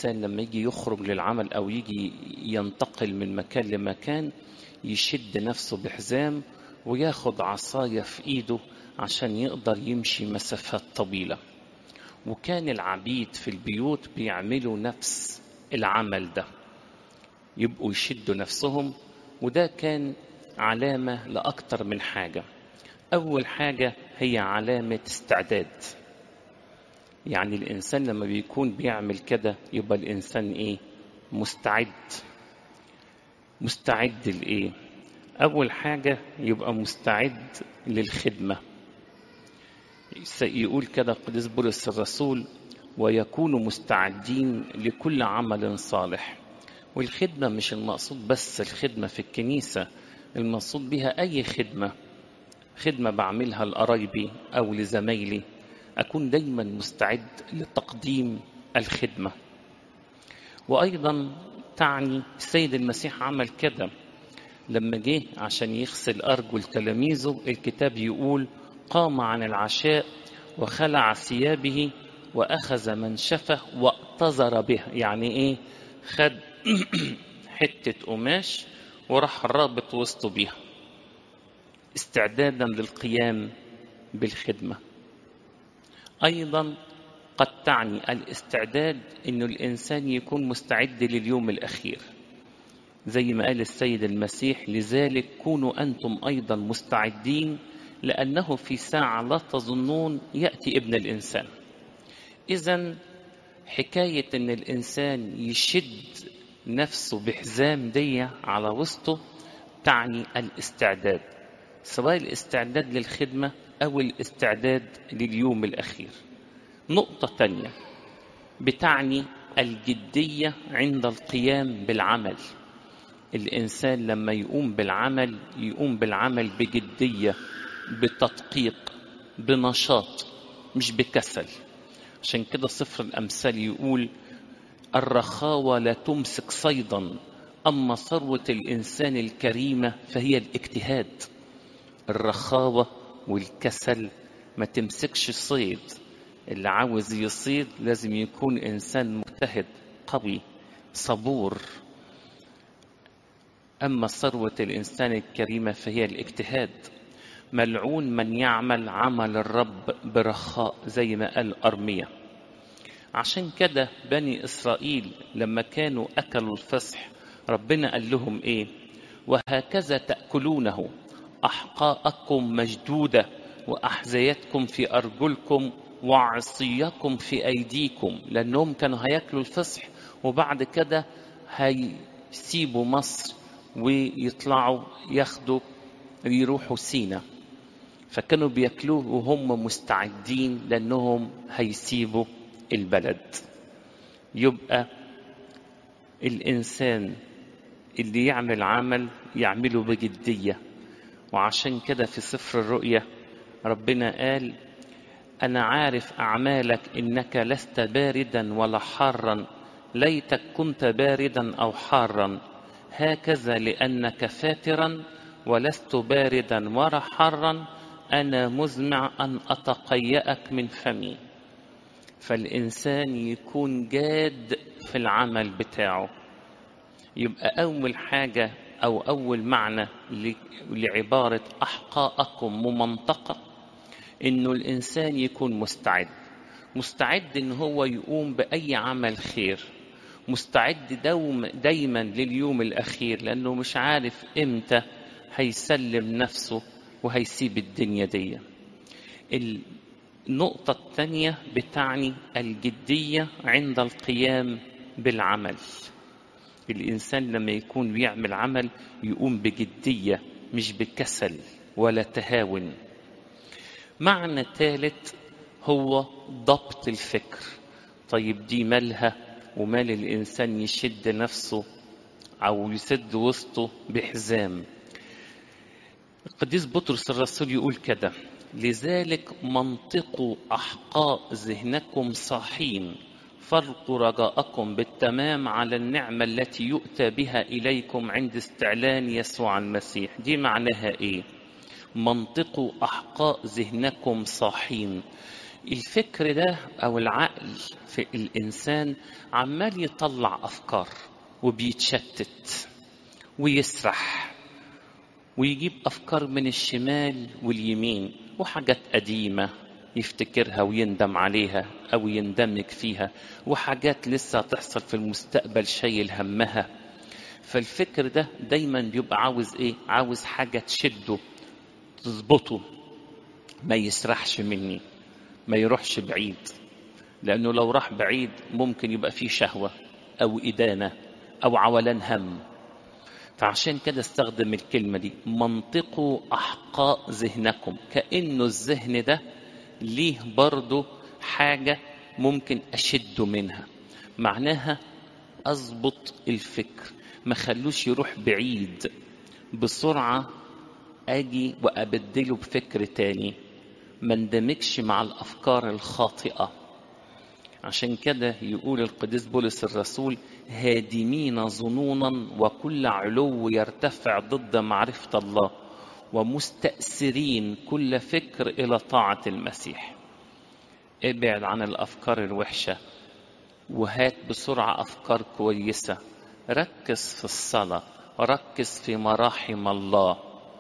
الإنسان لما يجي يخرج للعمل أو يجي ينتقل من مكان لمكان يشد نفسه بحزام وياخد عصاية في إيده عشان يقدر يمشي مسافات طويلة وكان العبيد في البيوت بيعملوا نفس العمل ده يبقوا يشدوا نفسهم وده كان علامة لأكتر من حاجة أول حاجة هي علامة استعداد يعني الإنسان لما بيكون بيعمل كده يبقى الإنسان إيه مستعد مستعد لإيه أول حاجة يبقى مستعد للخدمة يقول كده قديس بولس الرسول ويكونوا مستعدين لكل عمل صالح والخدمة مش المقصود بس الخدمة في الكنيسة المقصود بها أي خدمة خدمة بعملها لقرايبي أو لزمايلي أكون دايما مستعد لتقديم الخدمة وأيضا تعني السيد المسيح عمل كده لما جه عشان يغسل أرجل تلاميذه الكتاب يقول قام عن العشاء وخلع ثيابه وأخذ منشفة واقتذر بها يعني إيه خد حتة قماش وراح رابط وسطه بيها استعدادا للقيام بالخدمة أيضا قد تعني الاستعداد أن الإنسان يكون مستعد لليوم الأخير زي ما قال السيد المسيح لذلك كونوا أنتم أيضا مستعدين لأنه في ساعة لا تظنون يأتي ابن الإنسان إذا حكاية أن الإنسان يشد نفسه بحزام دي على وسطه تعني الاستعداد سواء الاستعداد للخدمة أو الاستعداد لليوم الأخير نقطة تانية بتعني الجدية عند القيام بالعمل الإنسان لما يقوم بالعمل يقوم بالعمل بجدية بتدقيق بنشاط مش بكسل عشان كده صفر الأمثال يقول الرخاوة لا تمسك صيدا أما ثروة الإنسان الكريمة فهي الاجتهاد الرخاوة والكسل ما تمسكش صيد اللي عاوز يصيد لازم يكون إنسان مجتهد قوي صبور أما ثروة الإنسان الكريمة فهي الاجتهاد ملعون من يعمل عمل الرب برخاء زي ما قال أرميا عشان كده بني إسرائيل لما كانوا أكلوا الفصح ربنا قال لهم إيه وهكذا تأكلونه أحقاءكم مشدودة وأحذيتكم في أرجلكم وعصيكم في أيديكم لأنهم كانوا هياكلوا الفصح وبعد كده هيسيبوا مصر ويطلعوا ياخدوا يروحوا سينا فكانوا بياكلوه وهم مستعدين لأنهم هيسيبوا البلد يبقى الإنسان اللي يعمل عمل يعمله بجدية وعشان كده في سفر الرؤيا ربنا قال أنا عارف أعمالك إنك لست باردا ولا حارا ليتك كنت باردا أو حارا هكذا لأنك فاترا ولست باردا ولا حارا أنا مزمع أن أتقيأك من فمي فالإنسان يكون جاد في العمل بتاعه يبقى أول حاجة أو أول معنى لعبارة أحقاءكم ممنطقة إنه الإنسان يكون مستعد مستعد إن هو يقوم بأي عمل خير مستعد دوم دايما لليوم الأخير لأنه مش عارف إمتى هيسلم نفسه وهيسيب الدنيا دي النقطة الثانية بتعني الجدية عند القيام بالعمل الإنسان لما يكون بيعمل عمل يقوم بجدية مش بكسل ولا تهاون معنى ثالث هو ضبط الفكر طيب دي مالها ومال الإنسان يشد نفسه أو يسد وسطه بحزام القديس بطرس الرسول يقول كده لذلك منطقوا أحقاء ذهنكم صاحين فرقوا رجاءكم بالتمام على النعمة التي يؤتى بها إليكم عند استعلان يسوع المسيح دي معناها إيه منطقوا أحقاء ذهنكم صاحين الفكر ده او العقل في الانسان عمال يطلع افكار وبيتشتت ويسرح ويجيب افكار من الشمال واليمين وحاجات قديمه يفتكرها ويندم عليها او يندمج فيها وحاجات لسه هتحصل في المستقبل شايل همها فالفكر ده دايما بيبقى عاوز ايه عاوز حاجه تشده تظبطه ما يسرحش مني ما يروحش بعيد لانه لو راح بعيد ممكن يبقى فيه شهوه او ادانه او عولان هم فعشان كده استخدم الكلمه دي منطقوا احقاء ذهنكم كانه الذهن ده ليه برضه حاجه ممكن اشده منها معناها اظبط الفكر ما خلوش يروح بعيد بسرعه اجي وابدله بفكر تاني ما اندمجش مع الافكار الخاطئه عشان كده يقول القديس بولس الرسول هادمين ظنونا وكل علو يرتفع ضد معرفه الله ومستأثرين كل فكر الى طاعه المسيح ابعد عن الافكار الوحشه وهات بسرعه افكار كويسه ركز في الصلاه ركز في مراحم الله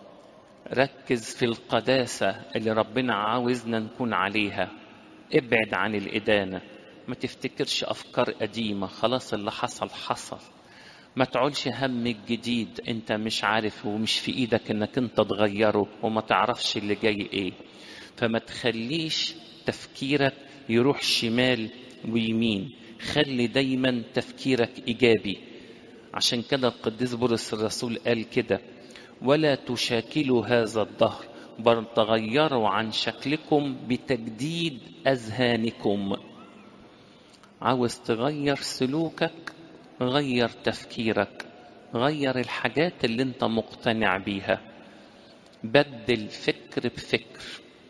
ركز في القداسة اللي ربنا عاوزنا نكون عليها ابعد عن الإدانة ما تفتكرش أفكار قديمة خلاص اللي حصل حصل ما تعولش هم الجديد انت مش عارف ومش في ايدك انك انت تغيره وما تعرفش اللي جاي ايه فما تخليش تفكيرك يروح شمال ويمين خلي دايما تفكيرك ايجابي عشان كده القديس بولس الرسول قال كده ولا تشاكلوا هذا الدهر بل تغيروا عن شكلكم بتجديد اذهانكم عاوز تغير سلوكك غير تفكيرك غير الحاجات اللي انت مقتنع بيها بدل فكر بفكر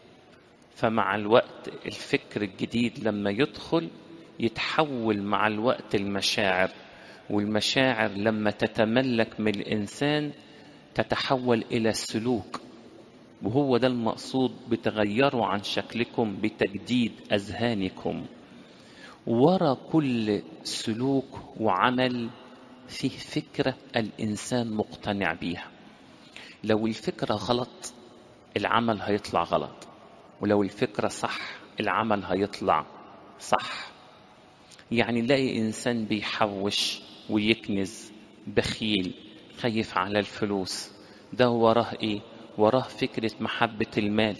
فمع الوقت الفكر الجديد لما يدخل يتحول مع الوقت المشاعر والمشاعر لما تتملك من الانسان تتحول الى السلوك وهو ده المقصود بتغيروا عن شكلكم بتجديد اذهانكم ورا كل سلوك وعمل فيه فكره الانسان مقتنع بيها لو الفكره غلط العمل هيطلع غلط ولو الفكره صح العمل هيطلع صح يعني نلاقي انسان بيحوش ويكنز بخيل خايف على الفلوس ده وراه ايه وراه فكرة محبة المال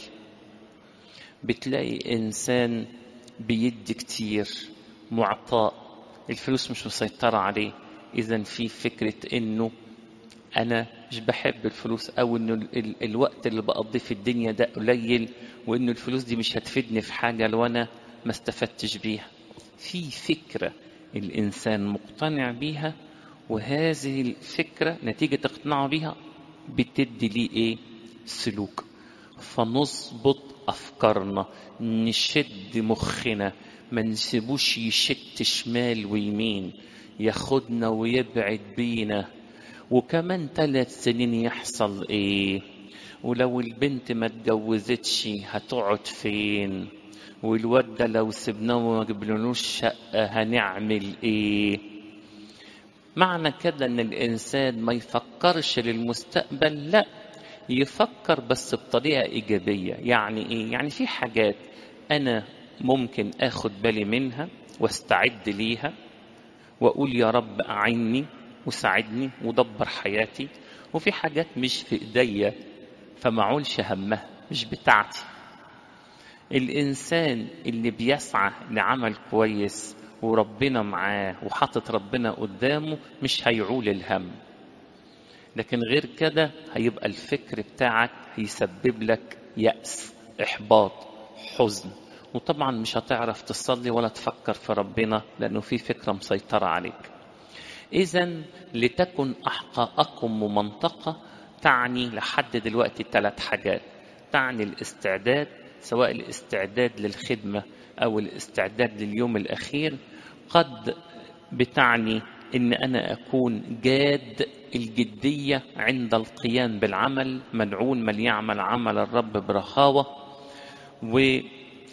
بتلاقي انسان بيدي كتير معطاء الفلوس مش مسيطرة عليه اذا في فكرة انه انا مش بحب الفلوس او انه ال- ال- الوقت اللي بقضيه في الدنيا ده قليل وانه الفلوس دي مش هتفيدني في حاجة لو انا ما استفدتش بيها في فكرة الانسان مقتنع بيها وهذه الفكرة نتيجة اقتناعه بيها بتدي ليه ايه سلوك فنظبط افكارنا نشد مخنا ما نسيبوش يشت شمال ويمين ياخدنا ويبعد بينا وكمان ثلاث سنين يحصل ايه ولو البنت ما اتجوزتش هتقعد فين والواد ده لو سبناه وما جبلنوش شقة هنعمل ايه معنى كده ان الانسان ما يفكرش للمستقبل لا يفكر بس بطريقه ايجابيه يعني ايه يعني في حاجات انا ممكن اخد بالي منها واستعد ليها واقول يا رب اعني وساعدني ودبر حياتي وفي حاجات مش في ايديا فما اعولش همها مش بتاعتي الانسان اللي بيسعى لعمل كويس وربنا معاه وحاطط ربنا قدامه مش هيعول الهم لكن غير كده هيبقى الفكر بتاعك هيسبب لك يأس إحباط حزن وطبعا مش هتعرف تصلي ولا تفكر في ربنا لأنه في فكرة مسيطرة عليك إذا لتكن أحقاءكم ممنطقة تعني لحد دلوقتي ثلاث حاجات تعني الاستعداد سواء الاستعداد للخدمة أو الاستعداد لليوم الأخير قد بتعني إن أنا أكون جاد الجدية عند القيام بالعمل مدعون من يعمل عمل الرب برخاوة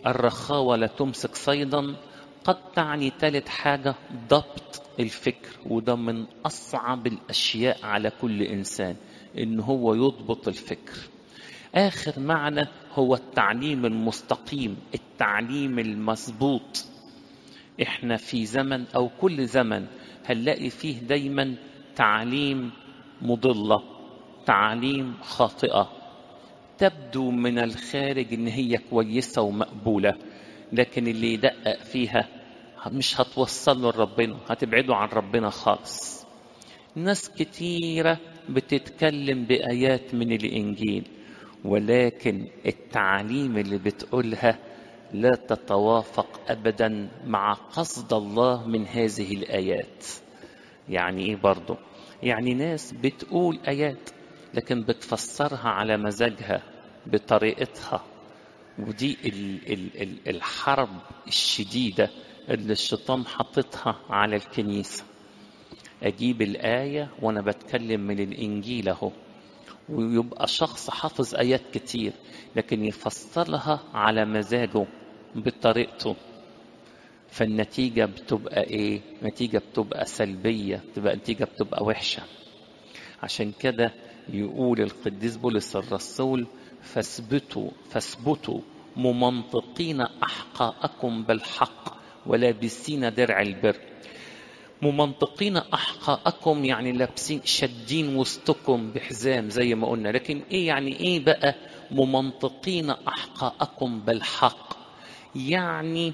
الرخاوة لا تمسك صيدا قد تعني ثالث حاجة ضبط الفكر وده من أصعب الأشياء على كل إنسان إن هو يضبط الفكر آخر معنى هو التعليم المستقيم التعليم المظبوط إحنا في زمن أو كل زمن هنلاقي فيه دايما تعليم مضلة تعليم خاطئة تبدو من الخارج إن هي كويسة ومقبولة لكن اللي يدقق فيها مش هتوصله لربنا هتبعده عن ربنا خالص ناس كتيرة بتتكلم بآيات من الإنجيل ولكن التعاليم اللي بتقولها لا تتوافق أبدا مع قصد الله من هذه الآيات يعني إيه برضو يعني ناس بتقول آيات لكن بتفسرها على مزاجها بطريقتها ودي ال ال ال الحرب الشديدة اللي الشيطان حاططها على الكنيسة أجيب الآية وأنا بتكلم من الإنجيل أهو ويبقى شخص حافظ آيات كتير لكن يفسرها على مزاجه بطريقته فالنتيجة بتبقى إيه؟ نتيجة بتبقى سلبية بتبقى نتيجة بتبقى وحشة عشان كده يقول القديس بولس الرسول فاثبتوا فاثبتوا ممنطقين أحقاءكم بالحق ولابسين درع البر ممنطقين أحقاءكم يعني لابسين شادين وسطكم بحزام زي ما قلنا لكن إيه يعني إيه بقى ممنطقين أحقاءكم بالحق يعني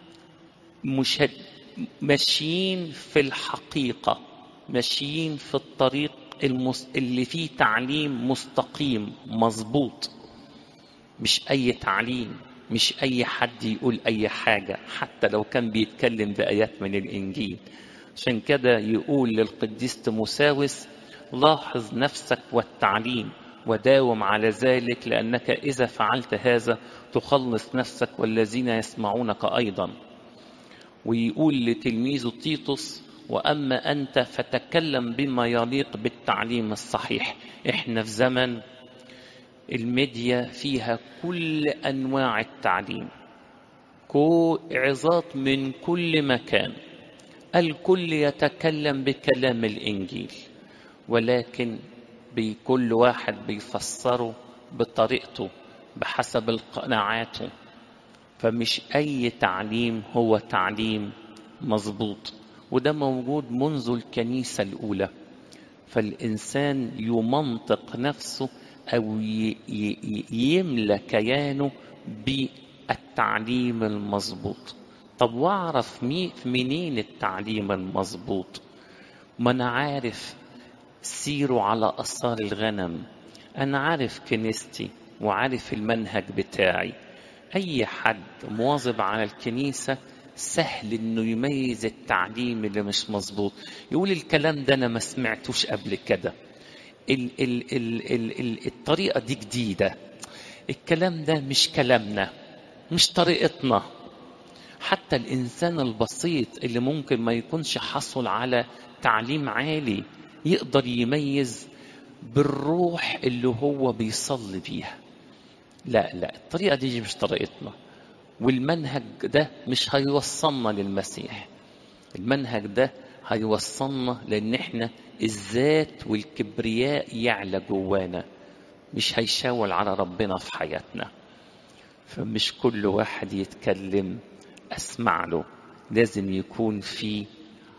مشد ماشيين في الحقيقة ماشيين في الطريق المس... اللي فيه تعليم مستقيم مظبوط مش أي تعليم مش أي حد يقول أي حاجة حتى لو كان بيتكلم بآيات من الإنجيل عشان كده يقول للقديس تيموساوس لاحظ نفسك والتعليم وداوم على ذلك لأنك إذا فعلت هذا تخلص نفسك والذين يسمعونك أيضا ويقول لتلميذه تيتوس وأما أنت فتكلم بما يليق بالتعليم الصحيح إحنا في زمن الميديا فيها كل أنواع التعليم عظات من كل مكان الكل يتكلم بكلام الإنجيل ولكن بكل واحد بيفسره بطريقته بحسب قناعاته فمش أي تعليم هو تعليم مظبوط وده موجود منذ الكنيسة الأولى فالإنسان يمنطق نفسه أو يملى كيانه بالتعليم المظبوط طب واعرف منين التعليم المظبوط ما انا عارف سيروا على اثار الغنم انا عارف كنيستي وعارف المنهج بتاعي اي حد مواظب على الكنيسه سهل انه يميز التعليم اللي مش مظبوط يقول الكلام ده انا ما سمعتوش قبل كده ال ال ال ال ال الطريقه دي جديده الكلام ده مش كلامنا مش طريقتنا حتى الإنسان البسيط اللي ممكن ما يكونش حصل على تعليم عالي يقدر يميز بالروح اللي هو بيصلي بيها لا لا الطريقة دي مش طريقتنا والمنهج ده مش هيوصلنا للمسيح المنهج ده هيوصلنا لان احنا الذات والكبرياء يعلى جوانا مش هيشاول على ربنا في حياتنا فمش كل واحد يتكلم اسمع له لازم يكون في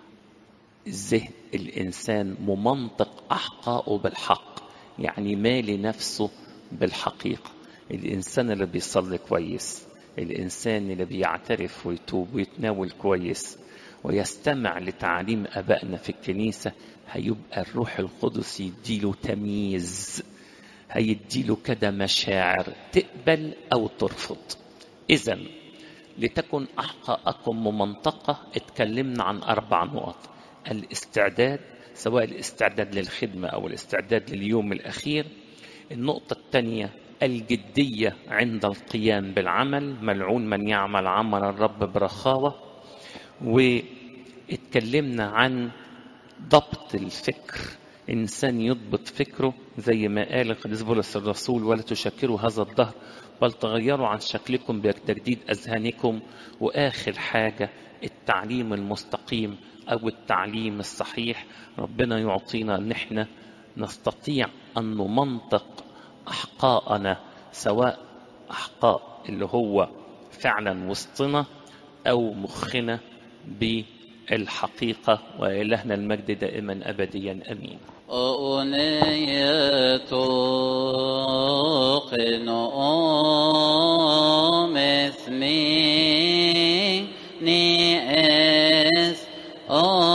ذهن الانسان ممنطق احقائه بالحق يعني مالي نفسه بالحقيقه الانسان اللي بيصلي كويس الانسان اللي بيعترف ويتوب ويتناول كويس ويستمع لتعليم ابائنا في الكنيسه هيبقى الروح القدس يديله تمييز هيديله كده مشاعر تقبل او ترفض اذا لتكن احقاءكم ممنطقه اتكلمنا عن اربع نقط الاستعداد سواء الاستعداد للخدمه او الاستعداد لليوم الاخير النقطه الثانيه الجديه عند القيام بالعمل ملعون من يعمل عمل الرب برخاوه واتكلمنا عن ضبط الفكر إنسان يضبط فكره زي ما قال القديس بولس الرسول ولا تشكروا هذا الدهر بل تغيروا عن شكلكم بتجديد أذهانكم وآخر حاجة التعليم المستقيم أو التعليم الصحيح ربنا يعطينا أن احنا نستطيع أن نمنطق أحقاءنا سواء أحقاء اللي هو فعلا وسطنا أو مخنا بالحقيقة وإلهنا المجد دائما أبديا أمين أغنية قنوم اسمي نئس